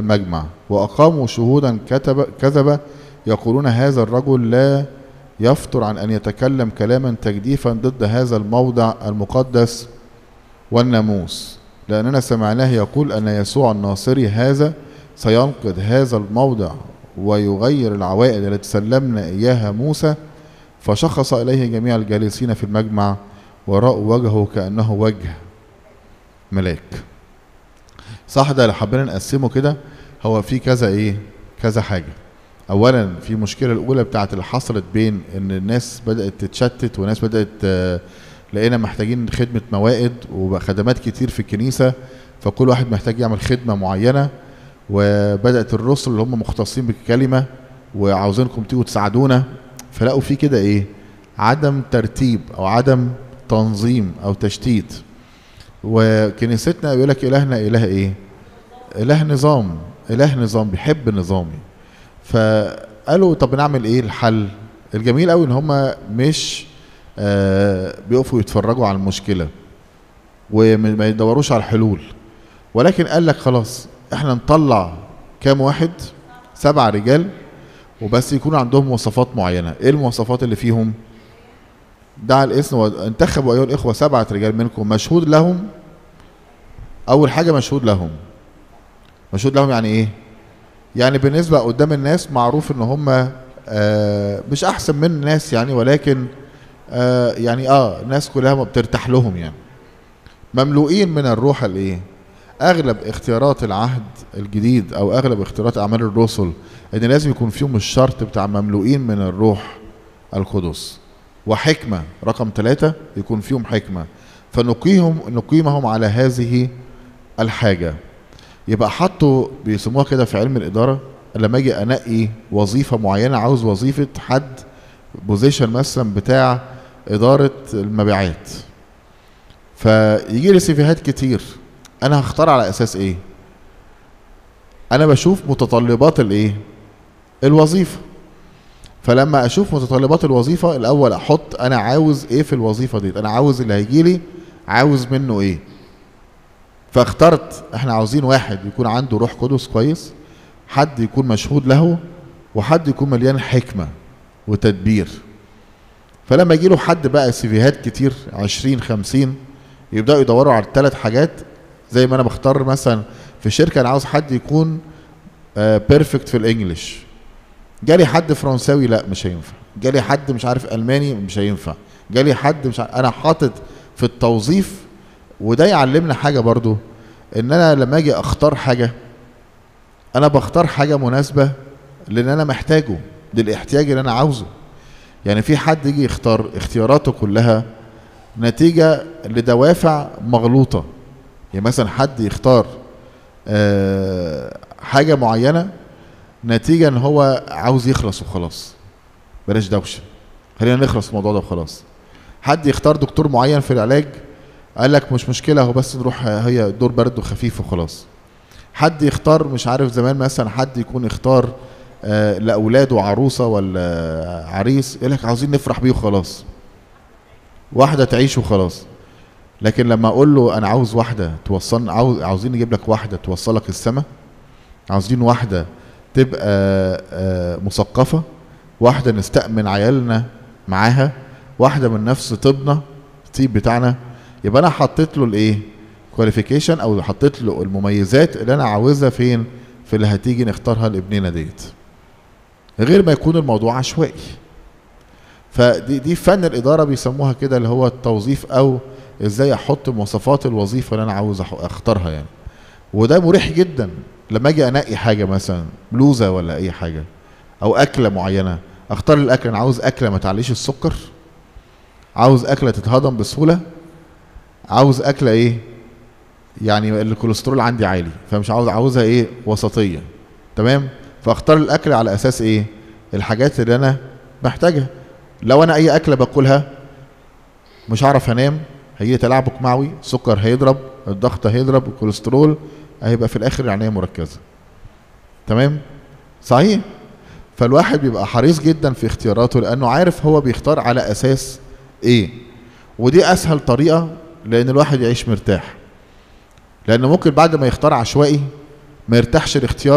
المجمع وأقاموا شهودا كتب كذب يقولون هذا الرجل لا يفتر عن أن يتكلم كلاما تجديفا ضد هذا الموضع المقدس والناموس لأننا سمعناه يقول أن يسوع الناصري هذا سينقذ هذا الموضع ويغير العوائد التي سلمنا إياها موسى فشخص إليه جميع الجالسين في المجمع ورأوا وجهه كأنه وجه ملاك صح ده لو حبينا نقسمه كده هو في كذا ايه كذا حاجه اولا في مشكله الاولى بتاعت اللي حصلت بين ان الناس بدات تتشتت وناس بدات آه، لقينا محتاجين خدمه موائد وخدمات كتير في الكنيسه فكل واحد محتاج يعمل خدمه معينه وبدات الرسل اللي هم مختصين بالكلمه وعاوزينكم تيجوا تساعدونا فلقوا في كده ايه عدم ترتيب او عدم تنظيم او تشتيت وكنيستنا يقول لك الهنا اله ايه اله نظام اله نظام بيحب النظام فقالوا طب نعمل ايه الحل الجميل قوي ان هم مش آه بيقفوا يتفرجوا على المشكله وما يدوروش على الحلول ولكن قال لك خلاص احنا نطلع كام واحد سبع رجال وبس يكون عندهم مواصفات معينه ايه المواصفات اللي فيهم دعا الاسم وانتخبوا ايها الاخوه سبعه رجال منكم مشهود لهم اول حاجه مشهود لهم مشهود لهم يعني ايه يعني بالنسبه قدام الناس معروف ان هم آه مش احسن من الناس يعني ولكن آه يعني اه الناس كلها ما بترتاح لهم يعني مملوئين من الروح الايه اغلب اختيارات العهد الجديد او اغلب اختيارات اعمال الرسل ان لازم يكون فيهم الشرط بتاع مملوئين من الروح القدس وحكمة رقم ثلاثة يكون فيهم حكمة فنقيهم نقيمهم على هذه الحاجة يبقى حطوا بيسموها كده في علم الإدارة لما أجي أنقي وظيفة معينة عاوز وظيفة حد بوزيشن مثلا بتاع إدارة المبيعات فيجي لي سيفيهات كتير أنا هختار على أساس إيه؟ أنا بشوف متطلبات الإيه؟ الوظيفة فلما اشوف متطلبات الوظيفه الاول احط انا عاوز ايه في الوظيفه دي انا عاوز اللي هيجي لي عاوز منه ايه فاخترت احنا عاوزين واحد يكون عنده روح قدس كويس حد يكون مشهود له وحد يكون مليان حكمه وتدبير فلما يجي له حد بقى سيفيهات كتير 20 50 يبداوا يدوروا على الثلاث حاجات زي ما انا بختار مثلا في شركه انا عاوز حد يكون بيرفكت في الانجليش جالي حد فرنساوي لا مش هينفع جالي حد مش عارف الماني مش هينفع جالي حد مش عارف انا حاطط في التوظيف وده يعلمنا حاجه برضو ان انا لما اجي اختار حاجه انا بختار حاجه مناسبه لان انا محتاجه للاحتياج اللي انا عاوزه يعني في حد يجي يختار اختياراته كلها نتيجه لدوافع مغلوطه يعني مثلا حد يختار أه حاجه معينه نتيجة ان هو عاوز يخلص وخلاص بلاش دوشة خلينا نخلص من الموضوع ده وخلاص حد يختار دكتور معين في العلاج قال لك مش مشكلة هو بس نروح هي دور برد خفيف وخلاص حد يختار مش عارف زمان مثلا حد يكون اختار آه لأولاده عروسة ولا عريس يقول لك عاوزين نفرح بيه وخلاص واحدة تعيش وخلاص لكن لما اقول له انا عاوز واحدة توصلنا عاوز عاوزين نجيب لك واحدة توصلك السما عاوزين واحدة تبقى مثقفة واحدة نستأمن عيالنا معاها واحدة من نفس طبنا الطيب بتاعنا يبقى أنا حطيت له الإيه؟ كواليفيكيشن أو حطيت له المميزات اللي أنا عاوزها فين؟ في اللي هتيجي نختارها لابننا ديت. غير ما يكون الموضوع عشوائي. فدي دي فن الإدارة بيسموها كده اللي هو التوظيف أو إزاي أحط مواصفات الوظيفة اللي أنا عاوز أختارها يعني. وده مريح جدا لما اجي انقي حاجه مثلا بلوزه ولا اي حاجه او اكله معينه اختار الاكل انا عاوز اكله ما تعليش السكر عاوز اكله تتهضم بسهوله عاوز اكله ايه يعني الكوليسترول عندي عالي فمش عاوز عاوزها ايه وسطيه تمام فاختار الاكل على اساس ايه الحاجات اللي انا محتاجها لو انا اي اكله باكلها مش هعرف انام هيجي تلعبك معوي السكر هيضرب الضغط هيضرب الكوليسترول هيبقى في الاخر عنايه مركزه تمام صحيح فالواحد بيبقى حريص جدا في اختياراته لانه عارف هو بيختار على اساس ايه ودي اسهل طريقه لان الواحد يعيش مرتاح لان ممكن بعد ما يختار عشوائي ما يرتاحش الاختيار